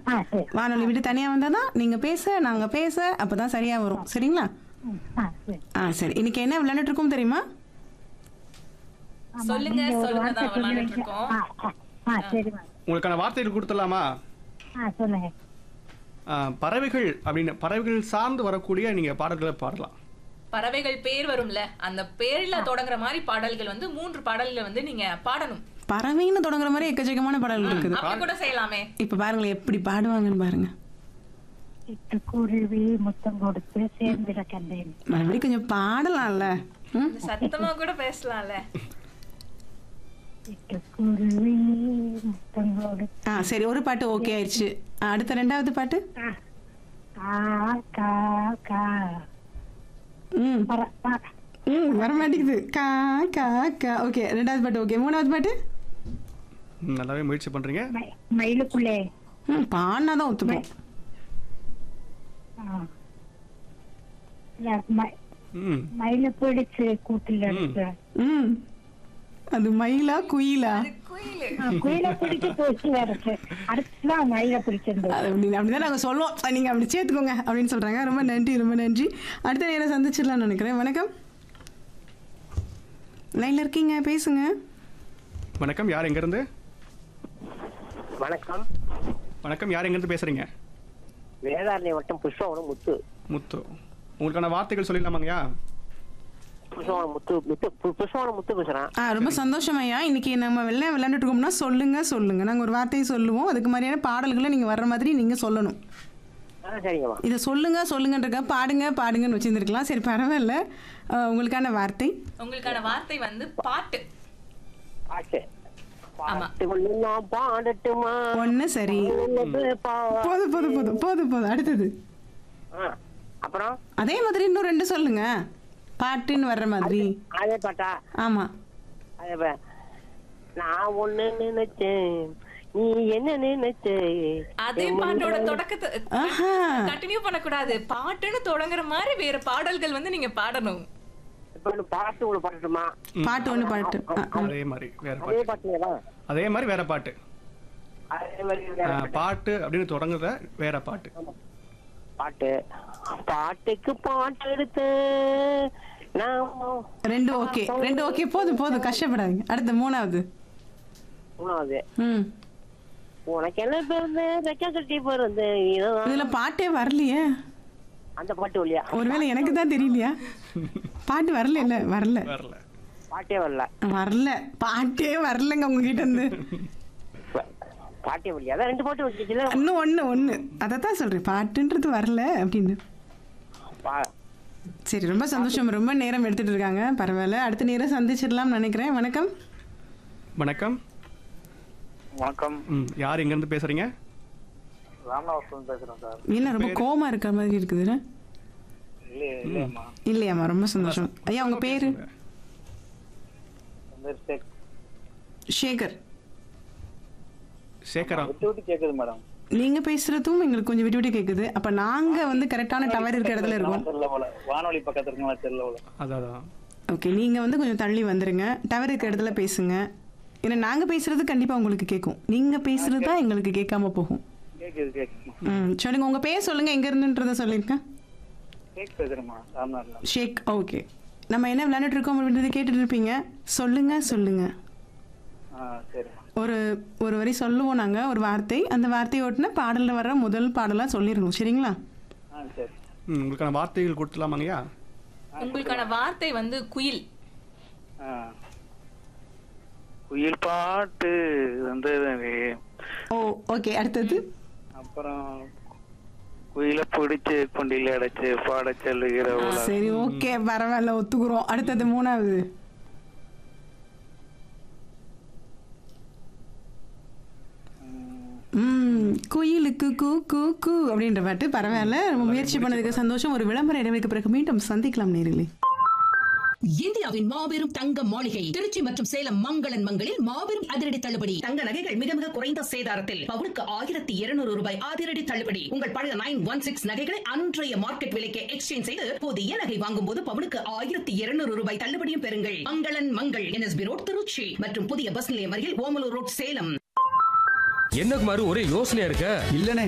ஆ சரி வானொலி விட்டு தனியா வந்தாதான் நீங்க பேச நாங்க பேச அப்பதான் சரியா வரும் சரிங்களா ம், ஆ சரி ஆ சரி இன்னைக்கு என்ன விளையாண்டுட்டு இருக்கோம் தெரியுமா ஆமா, சொல்லுங்க, நீங்க ஒரு சொல்லுங்க வார்த்தை தான் விளையாண்டுட்டு சொல்லுவீங்க. இருக்கோம். ஆ, ஆ, ஆ சரிம்மா உங்களுக்கான வார்த்தைகள் கொடுத்துடலாமா ஆ சொல்லுங்க ஆ, பறவைகள் அப்படின்னு பறவைகள் சார்ந்து வரக்கூடிய நீங்க பாடல்களை பாடலாம் பறவைகள் பேர் வரும்ல அந்த பேர்ல தொடங்குற மாதிரி பாடல்கள் வந்து மூன்று பாடல்கள் வந்து நீங்க பாடணும் பறவைன்னு தொடங்குற மாதிரி எக்கச்சக்கமான பாடல்கள் இருக்குது அப்படி கூட செய்யலாமே இப்ப பாருங்களேன் எப்படி பாடுவாங்கன்னு பாருங்க சிட்டுக்குருவி முத்தம் கொடுத்து சேர்ந்திட கண்டேன் மறுபடியும் கொஞ்சம் பாடலாம்ல ம்? சத்தமா கூட பேசலாம்ல சிட்டுக்குருவி முத்தம் கொடுத்து ஆ சரி ஒரு பாட்டு ஓகே ஆயிடுச்சு ஆ, அடுத்த ரெண்டாவது பாட்டு ஆ, கா கா கா ம் பர- ப- ம் வர மாட்டேங்குது கா கா கா ஓகே ரெண்டாவது பாட்டு ஓகே மூணாவது பாட்டு ம், நல்லாவே முயற்சி பண்றீங்க ம- மயிலுக்குள்ளே ம் பாடினா தான் ஒத்துப்போம் ஆ. இல்ல, ம- ம் மயில பிடிச்சு கூட்டில் எடுத்து ம் அது மயிலா குயிலா குயிலு குயில பிடிச்சு போச்சு எடுத்து அடுத்துதான் மயில பிடிச்சிருந்தது அது அப்படி அப்படிதான் நாங்க சொல்லுவோம் அஹ் நீங்க அப்படி சேர்த்துக்கோங்க அப்படின்னு சொல்றாங்க ரொம்ப நன்றி ரொம்ப நன்றி அடுத்த நேரம் சந்திச்சிடலாம்னு நினைக்கிறேன் வணக்கம் லைன்ல இருக்கீங்க பேசுங்க வணக்கம் யார் எங்கேருந்து வணக்கம் வணக்கம் யார் எங்கேருந்து பேசுறீங்க வேதாரண்யம் வட்டம் புஷ்பவனம் முத்து முத்து உங்களுக்கான வார்த்தைகள் சொல்லிடலாமாங்கய்யா புஷ்பவனம் முத்து முத்து பு- புஷ்பவனம் முத்து பேசுறேன் ஆ ரொம்ப சந்தோஷம் ஐயா இன்னைக்கு நம்ம வெளில விளையாண்டுட்டு இருக்கோம்னா சொல்லுங்க சொல்லுங்க நாங்க ஒரு வார்த்தையை சொல்லுவோம் அதுக்கு மாதிரியான பாடல்களை நீங்க வர்ற மாதிரி நீங்க சொல்லணும் ஆ சரிங்கம்மா இதை சொல்லுங்க சொல்லுங்கன்றக்க பாடுங்க பாடுங்கன்னு வச்சிருந்துருக்கலாம் சரி பரவாயில்ல அஹ் உங்களுக்கான வார்த்தை உங்களுக்கான வார்த்தை வந்து பாட்டு பாட்டு ஆமா. பாட்டு ஒண்ணு நான் பாடட்டுமா ஒண்ணு சரி உனக்கு பா- போதும் போதும் போதும் போதும் போதும் அடுத்தது ஆ, அப்புறம் அதே மாதிரி இன்னும் ரெண்டு சொல்லுங்க பாட்டுன்னு வர்ற மாதிரி அதே பாட்டா ஆமா அதே பா- நான் ஒண்ணு நினைச்சேன் நீ என்ன நினைச்ச அதே பாட்டோட தொடக்கத்தை ஆஹா கண்டினியூ பண்ணக்கூடாது பாட்டுன்னு தொடங்குற மாதிரி வேற பாடல்கள் வந்து நீங்க பாடணும் இப்ப இந்த பாட்டு ஒண்ணு பாடட்டுமா பாட்டு ஒண்ணு பாட்டு ஆ, ஆ. அதே மாதிரி வேற அதே பாட்டு பாட்டுங்களா அதே மாதிரி வேற பாட்டு அதே மாதிரி ஆ, வேற பாட்டு. பாட்டு அப்படின்னு தொடங்குற வேற பாட்டு பாட்டு பாட்டுக்கு பாட்டு எடுத்து நாம ரெண்டு ஓகே ரெண்டு ஓகே போதும் போதும் கஷ்டப்படாதீங்க அடுத்த மூணாவது மூணாவது ம் உனக்கு என்ன பிறந்து ரெக்க கட்டி பிறந்து இதுதான் இதுல பாட்டே வரலையே அந்த பாட்டு இல்லையா ஒருவேளை எனக்கு தான் தெரியலையா பாட்டு வரல இல்ல வரல வரல பாட்டே வரல வரல பாட்டே வரலங்க உங்ககிட்ட இருந்து பா- பாட்டே வரலையா அதான் ரெண்டு பாட்டு வச்சுச்சுல இன்னும் ஒண்ணு ஒண்ணு அதைத்தான் சொல்றேன் பாட்டுன்றது வரல அப்படின்னு பா- சரி ரொம்ப சந்தோஷம் ரொம்ப நேரம் எடுத்துட்டு இருக்காங்க பரவாயில்ல அடுத்த நேரம் சந்திச்சிடலாம்னு நினைக்கிறேன் வணக்கம் வணக்கம் வணக்கம் ம் யார் எங்கேருந்து பேசுறீங்க ராமநாதபுரம் பேசுறேன் சார் என்ன ரொம்ப கோமா இருக்கிற மாதிரி இருக்குது இல்லையே இல்லையம்மா இல்லையாம்மா ரொம்ப சந்தோஷம் ஐயா உங்க பேரு என் பேர் சேக் சேகர் சேகரா விட்டு விட்டு கேக்குது மேடம் நீங்க பேசுறதும் எங்களுக்கு கொஞ்சம் விட்டு விட்டு கேக்குது அப்ப நாங்க வந்து கரெக்டான டவர் இருக்கிற இடத்துல இருக்கோம் தெரியல போல வானொலி பக்கத்துல இருக்கா தெரியல போல அதான் ஓகே நீங்க வந்து கொஞ்சம் தள்ளி வந்துருங்க டவர் இருக்கிற இடத்துல பேசுங்க ஏன்னா நாங்க பேசுறது கண்டிப்பா உங்களுக்கு கேட்கும் நீங்க பேசுறது தான் எங்களுக்கு கேட்காம போகும் கேக்குது கேக்குது ம் சொல்லுங்க உங்க பேர் சொல்லுங்க எங்க இருந்துன்றத சொல்லியிருக்கேன் கேக் பேசுறேம்மா ராமநாதர்ல ஷேக் ஓகே நம்ம என்ன விளையாண்டுட்டு இருக்கோம் அப்படின்றது கேட்டுட்டு இருப்பீங்க சொல்லுங்க சொல்லுங்க ஆ சரிம்மா ஒரு ஒரு வரி சொல்லுவோம் நாங்க ஒரு வார்த்தை அந்த வார்த்தையை ஓட்டுனா பாடல்ல வர முதல் பாடலா சொல்லிடணும் சரிங்களா ஆ சரி ம் உங்களுக்கான வார்த்தைகள் கொடுத்துலாமாங்கய்யா உங்களுக்கான வார்த்தை வந்து குயில் ஆ குயில் பாட்டு வந்தது ஓ ஓகே அடுத்தது அப்புறம் குயில பிடிச்சு குண்டில அடைச்சு பாட சொல்லுகிற உலகம். சரி ஓகே பரவாயில்ல ஒத்துக்குறோம் அடுத்தது மூணாவது ம் குயிலுக்கு கூ கூ கூ அப்படின்ற பாட்டு பரவாயில்ல நம்ம முயற்சி பண்ணதுக்கு சந்தோஷம் ஒரு விளம்பர இடைவெளிக்கு பிறகு மீண்டும் சந்திக்கலாம் நேரிலே இந்தியாவின் மாபெரும் தங்க மாளிகை திருச்சி மற்றும் சேலம் மங்களன் மங்களில் மாபெரும் அதிரடி தள்ளுபடி தங்க நகைகள் மிக மிக குறைந்த சேதாரத்தில் பவுனுக்கு ஆயிரத்தி இருநூறு ரூபாய் அதிரடி தள்ளுபடி உங்கள் பழைய நைன் ஒன் சிக்ஸ் நகைகளை அன்றைய மார்க்கெட் விலைக்கு எக்ஸ்சேஞ்ச் செய்து புதிய நகை வாங்கும் போது பவுனுக்கு ஆயிரத்தி இருநூறு ரூபாய் தள்ளுபடியும் பெறுங்கள் மங்களன் மங்கள் என்எஸ்பி ரோட் திருச்சி மற்றும் புதிய பஸ் நிலையம் அருகில் ஓமலூர் ரோட் சேலம் என்ன குமாரு ஒரே யோசனையா இருக்க இல்லனே